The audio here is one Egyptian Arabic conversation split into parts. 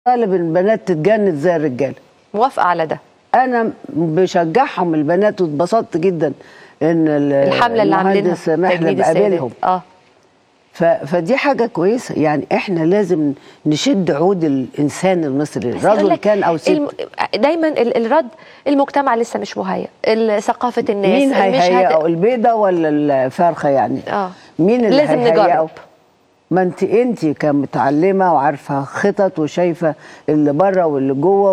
طالب البنات تتجند زي الرجاله موافقه على ده انا بشجعهم البنات واتبسطت جدا ان ال- الحمله اللي عاملينها المهندس محلى تجنيد بقابلهم السيدات اه ف... فدي حاجه كويسه يعني احنا لازم نشد عود الانسان المصري بس يقول رجل لك كان او ست الم... دايما ال- الرد المجتمع لسه مش مهيئ ال- ثقافه الناس مين مش هيهيئه البيضه ولا الفرخه يعني اه مين اللي لازم هيهيئه؟ نجرب. ما انت انت كمتعلمه وعارفه خطط وشايفه اللي بره واللي جوه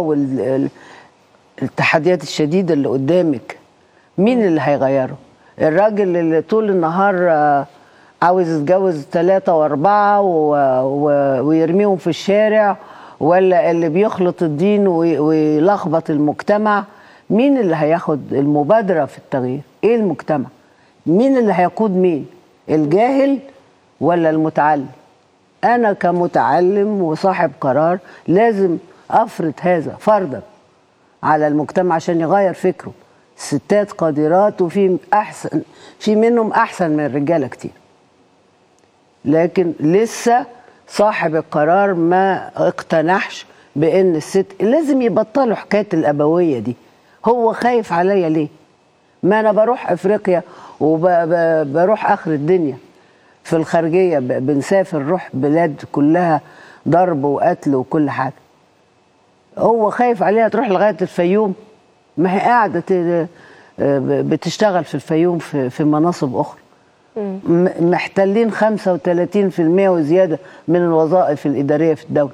والتحديات الشديده اللي قدامك مين اللي هيغيره الراجل اللي طول النهار آه، عاوز يتجوز ثلاثة وأربعة و... و... ويرميهم في الشارع ولا اللي بيخلط الدين وي... ويلخبط المجتمع مين اللي هياخد المبادرة في التغيير ايه المجتمع مين اللي هيقود مين الجاهل ولا المتعلم انا كمتعلم وصاحب قرار لازم افرض هذا فرضا على المجتمع عشان يغير فكره الستات قادرات وفي احسن في منهم احسن من الرجاله كتير لكن لسه صاحب القرار ما اقتنعش بان الست لازم يبطلوا حكايه الابويه دي هو خايف عليا ليه ما انا بروح افريقيا وبروح اخر الدنيا في الخارجيه ب- بنسافر نروح بلاد كلها ضرب وقتل وكل حاجه هو خايف عليها تروح لغايه الفيوم ما هي قاعده ت- بتشتغل في الفيوم في في مناصب اخرى م- محتلين 35% وزياده من الوظائف الاداريه في الدوله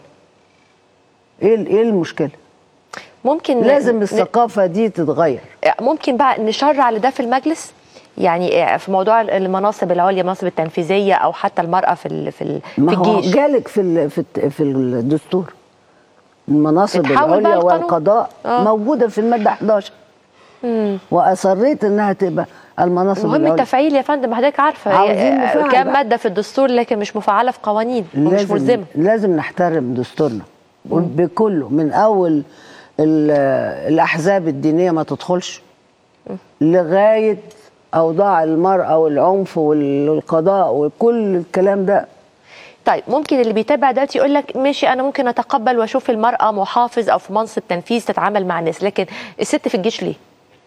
ايه ال- ايه المشكله ممكن لازم ن- الثقافه دي تتغير ممكن بقى نشرع لده في المجلس يعني في موضوع المناصب العليا المناصب التنفيذيه او حتى المراه في ال- في ال- ما في هو الجيش جالك في ال- في الت- في الدستور المناصب اتحول بقى العليا القانون. والقضاء آه. موجوده في الماده 11 واصريت انها تبقى المناصب مهم العليا التفعيل يا فندم حضرتك عارفه عاوزين آه، نفعل كام بقى. ماده في الدستور لكن مش مفعله في قوانين ومش لازم ملزمه لازم نحترم دستورنا بكله من اول ال- الاحزاب الدينيه ما تدخلش لغايه اوضاع المراه والعنف والقضاء وكل الكلام ده طيب ممكن اللي بيتابع دلوقتي يقول لك ماشي انا ممكن اتقبل واشوف المراه محافظ او في منصب تنفيذ تتعامل مع الناس لكن الست في الجيش ليه؟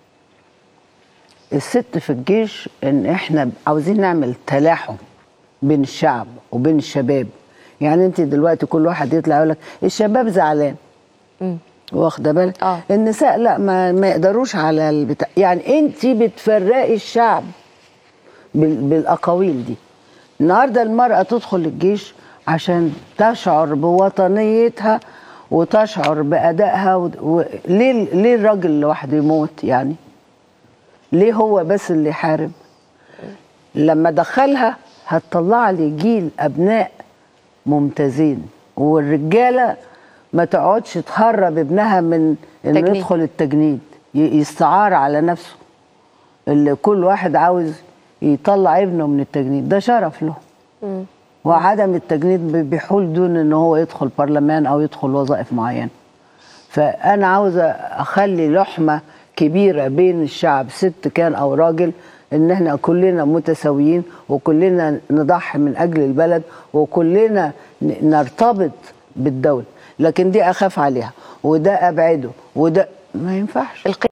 الست في الجيش ان احنا عاوزين نعمل تلاحم بين الشعب وبين الشباب يعني انت دلوقتي كل واحد يطلع يقول لك الشباب زعلان واخده بالك آه. النساء لا ما, ما يقدروش على البتاع يعني انت بتفرقي الشعب بال- بالاقاويل دي النهارده المراه تدخل الجيش عشان تشعر بوطنيتها وتشعر بادائها و... و... ليه ليه الراجل لوحده يموت يعني ليه هو بس اللي يحارب لما دخلها هتطلع لي جيل ابناء ممتازين والرجاله ما تقعدش تهرب ابنها من انه تجنيد. يدخل التجنيد ي- يستعار على نفسه اللي كل واحد عاوز يطلع ابنه من التجنيد ده شرف له وعدم التجنيد بي- بيحول دون ان هو يدخل برلمان او يدخل وظائف معينه فانا عاوزه اخلي لحمه كبيره بين الشعب ست كان او راجل ان احنا كلنا متساويين وكلنا نضحي من اجل البلد وكلنا ن- نرتبط بالدوله لكن دي اخاف عليها وده ابعده وده ما ينفعش الق-